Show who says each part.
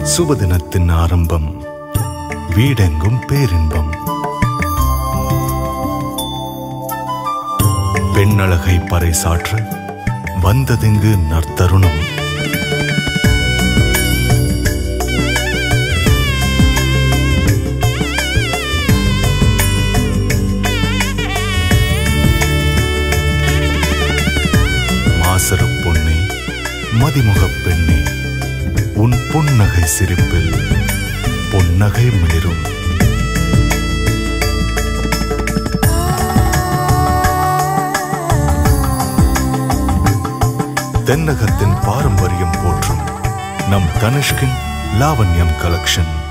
Speaker 1: சுபதினத்தின் ஆரம்பம் வீடெங்கும் பேரின்பம் பெண்ணழகை பறைசாற்ற வந்ததிங்கு நற்தருணம் மாசறப் பொன்னே மதிமுகப் பெண்ணே உன் புன்னகை சிரிப்பில் பொன்னகை மிளிரும் தென்னகத்தின் பாரம்பரியம் போற்றும் நம் தனிஷ்கின் லாவண்யம் கலெக்ஷன்